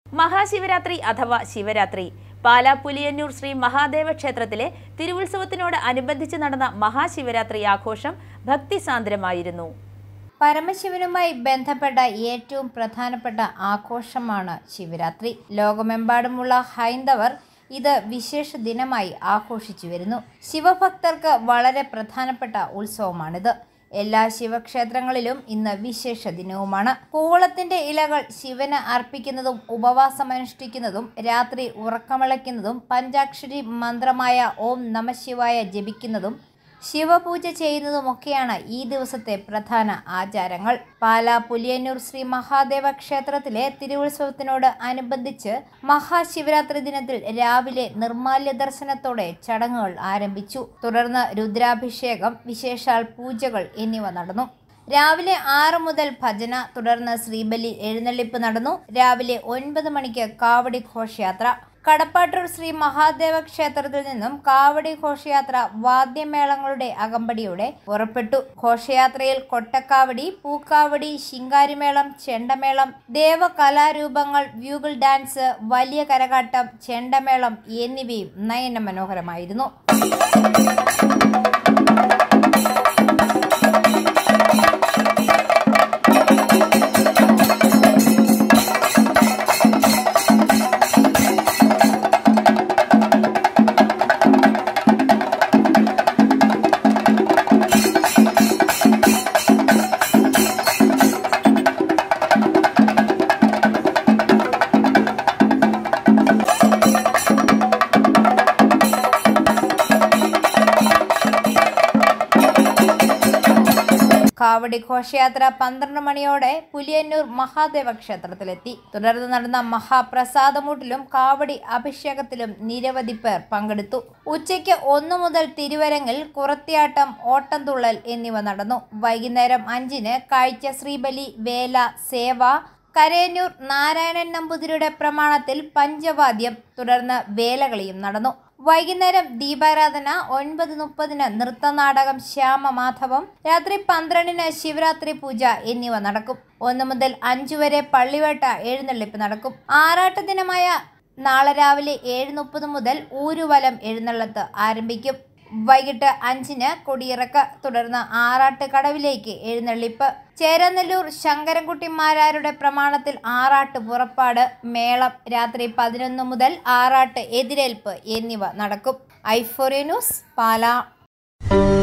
മഹാശിവരാത്രി അഥവാ ശിവരാത്രി പാലാ പുലിയന്നൂർ ശ്രീ മഹാദേവ ക്ഷേത്രത്തിലെ തിരുവുത്സവത്തിനോട് അനുബന്ധിച്ച് നടന്ന മഹാശിവരാത്രി ആഘോഷം ഭക്തിസാന്ദ്രമായിരുന്നു പരമശിവനുമായി ബന്ധപ്പെട്ട ഏറ്റവും പ്രധാനപ്പെട്ട ആഘോഷമാണ് ശിവരാത്രി ലോകമെമ്പാടുമുള്ള ഹൈന്ദവർ ഇത് വിശേഷ ദിനമായി ആഘോഷിച്ചു വരുന്നു ശിവഭക്തർക്ക് വളരെ പ്രധാനപ്പെട്ട ഉത്സവമാണിത് എല്ലാ ശിവക്ഷേത്രങ്ങളിലും ഇന്ന് വിശേഷ ദിനവുമാണ് കൂവളത്തിന്റെ ഇലകൾ ശിവന് അർപ്പിക്കുന്നതും ഉപവാസം അനുഷ്ഠിക്കുന്നതും രാത്രി ഉറക്കമിളയ്ക്കുന്നതും പഞ്ചാക്ഷരി മന്ത്രമായ ഓം നമശിവായ ജപിക്കുന്നതും ശിവപൂജ ചെയ്യുന്നതുമൊക്കെയാണ് ഈ ദിവസത്തെ പ്രധാന ആചാരങ്ങൾ പാലാ പുലിയന്നൂർ ശ്രീ മഹാദേവ ക്ഷേത്രത്തിലെ തിരുവുത്സവത്തിനോട് അനുബന്ധിച്ച് മഹാശിവരാത്രി ദിനത്തിൽ രാവിലെ നിർമാല്യ ദർശനത്തോടെ ചടങ്ങുകൾ ആരംഭിച്ചു തുടർന്ന് രുദ്രാഭിഷേകം വിശേഷാൽ പൂജകൾ എന്നിവ നടന്നു രാവിലെ ആറ് മുതൽ ഭജന തുടർന്ന് ശ്രീബലി എഴുന്നള്ളിപ്പ് നടന്നു രാവിലെ ഒൻപത് മണിക്ക് കാവടി ഘോഷയാത്ര കടപ്പാട്ടൂർ ശ്രീ മഹാദേവ ക്ഷേത്രത്തിൽ നിന്നും കാവടി ഘോഷയാത്ര വാദ്യമേളങ്ങളുടെ അകമ്പടിയോടെ പുറപ്പെട്ടു ഘോഷയാത്രയിൽ കൊട്ടക്കാവടി പൂക്കാവടി ശിങ്കാരിമേളം ചെണ്ടമേളം ദേവകലാരൂപങ്ങൾ വ്യൂഗിൾ ഡാൻസ് വലിയ കരകാട്ടം ചെണ്ടമേളം എന്നിവയും നയന മനോഹരമായിരുന്നു കാവടി ഘോഷയാത്ര പന്ത്രണ്ട് മണിയോടെ പുലിയന്നൂർ മഹാദേവ ക്ഷേത്രത്തിലെത്തി തുടർന്ന് നടന്ന മഹാപ്രസാദമൂട്ടിലും കാവടി അഭിഷേകത്തിലും നിരവധി പേർ പങ്കെടുത്തു ഉച്ചയ്ക്ക് ഒന്നു മുതൽ തിരുവരങ്ങിൽ കുറത്തിയാട്ടം ഓട്ടംതുള്ളൽ എന്നിവ നടന്നു വൈകുന്നേരം അഞ്ചിന് കാഴ്ച ശ്രീബലി വേല സേവ കരയന്നൂർ നാരായണൻ നമ്പൂതിരിയുടെ പ്രമാണത്തിൽ പഞ്ചവാദ്യം തുടർന്ന് വേലകളിയും നടന്നു വൈകുന്നേരം ദീപാരാധന ഒൻപത് മുപ്പതിന് നൃത്തനാടകം ശ്യാമമാധവം രാത്രി പന്ത്രണ്ടിന് ശിവരാത്രി പൂജ എന്നിവ നടക്കും ഒന്ന് മുതൽ അഞ്ചു വരെ പള്ളിവേട്ട എഴുന്നള്ളിപ്പ് നടക്കും ആറാട്ട് ദിനമായ നാളെ രാവിലെ ഏഴ് മുപ്പത് മുതൽ ഊരുവലം എഴുന്നള്ളത്ത് ആരംഭിക്കും വൈകിട്ട് അഞ്ചിന് കൊടിയിറക്ക് തുടർന്ന് ആറാട്ട് കടവിലേക്ക് എഴുന്നള്ളിപ്പ് ചേരനെല്ലൂർ ശങ്കരൻകുട്ടിമാരാരുടെ പ്രമാണത്തിൽ ആറാട്ട് പുറപ്പാട് മേളം രാത്രി പതിനൊന്ന് മുതൽ ആറാട്ട് എതിരേൽപ്പ് എന്നിവ നടക്കും ഐഫോറിയ ന്യൂസ് പാലാ